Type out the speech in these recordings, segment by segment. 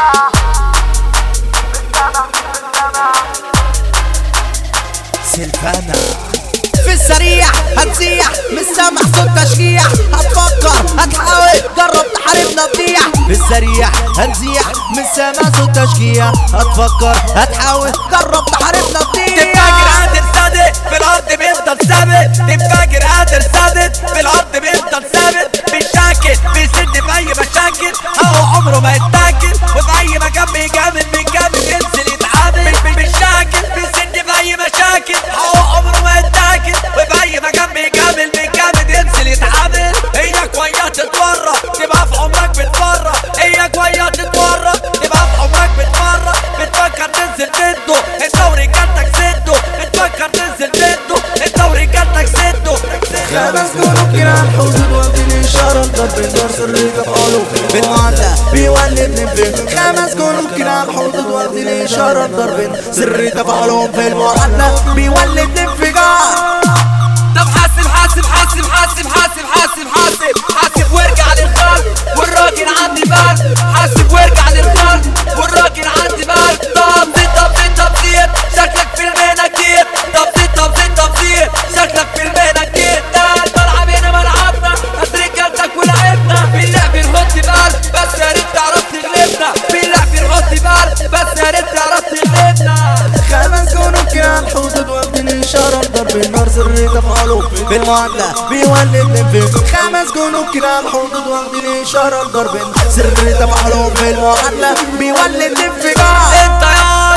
سلفانا في السريع هتسيح مش سامع صوت تشجيع هتفكر هتحاول جرب تحاربنا تضيع في السريع هتزيح مش سامع صوت تشجيع هتفكر هتحاول جرب تحاربنا تضيع تنفجر قادر صادق في الارض بيفضل ثابت تنفجر قادر صادق في الارض بيفضل ثابت بيشاكل بيسد في اي مشاكل هو عمره ما يتاكل وفي اي مكان بيجامل بيجامل ينزل يتعامل بي- بي- بيشاكل بيسد في اي مشاكل هو عمره ما يتاكل وفي اي مكان بيجامل بيجامل ينزل يتعامل اياك وياه تتورط تبقى في عمرك بتفرط اياك وياه تتورط تبقى في عمرك بتفرط بتفكر تنزل ضده الدوري جاتك سده بتفكر تنزل ضده الدوري جاتك سده خمس جنوب كده على الحدود وقت الإشارة ضرب النار سري تفعله بالمعدة بيولد نفق خمس جنوب كده على الحدود وقت الإشارة ضرب سري تفعلهم في المعدة بيولد انفجار طب حاسب حاسب حاسب حاسب حاسب حاسب حاسب حاسب وارجع للخلق والراجل عندي بال حاسب وارجع للخلق والراجل عندي بال طب زيد طب زيد طب زيد شكلك في المهنة كتير طب زيد طب زيد طب زيد شكلك في المهنة كتير ده الملعب هنا ملعبنا بس رجالتك ولعبنا في اللعب نحط بال بس يا ريت تعرف تغلبنا في اللعب نحط بال بس يا ريت تعرف تغلبنا خمس جنوب كده على الحدود وقت الإشارة ضرب النار سري تفعله بالمعدة بيولد نفق خمس جنوب كده على الحدود وقت الإشارة ضرب سري تفعله بالمعدة بيولد انفجار انت ياض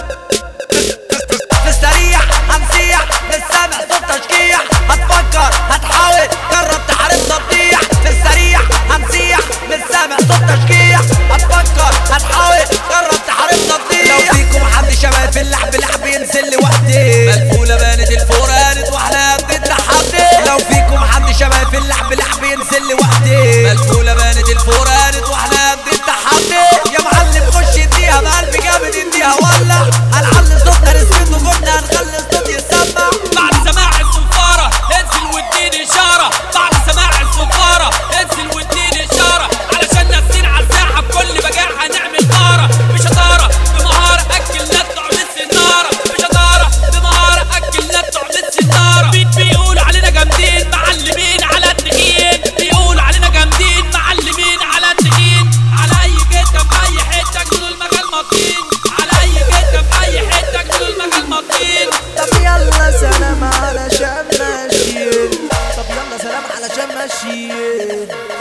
في السريع هنسيح مش سامع صوت تشجيع هتفكر هتحاول جرب تحاربنا تضيع في السريع هنسيح مش سامع صوت تشجيع هتفكر هتحاول جرب تحاربنا تضيع لو فيكم حد شباب في اللعب لعب ينزل لوحدي ملفولة بانت الفورة قالت واحنا بنتحدي لو فيكم حد شباب في اللعب لعب ينزل لوحدي ملفولة بانت الفورة قالت واحنا بنتحدي يا معلم خش اديها بقلب جامد اديها ولع هنعلي صوتنا نسكت وجودنا هنخلي الصوت يسمع بعد سماع الصفارة انزل واديني إشارة بعد سماع الصفارة انزل واديني إشارة علشان نازلين على الساحة بكل بجاحة هنعمل طارة بشطارة بمهارة أكل نطلع من السنارة بشطارة بمهارة أكل نطلع من السنارة بيت بيقولوا علينا جامدين معلمين على التخين بيقولوا علينا جامدين معلمين على التخين على أي جدة في أي حتة جنوا المجال مطين على أي جدة في أي حتة جنوا المجال مطين طب يلا سلام علشان ماشيين طب يلا سلام علشان ماشيين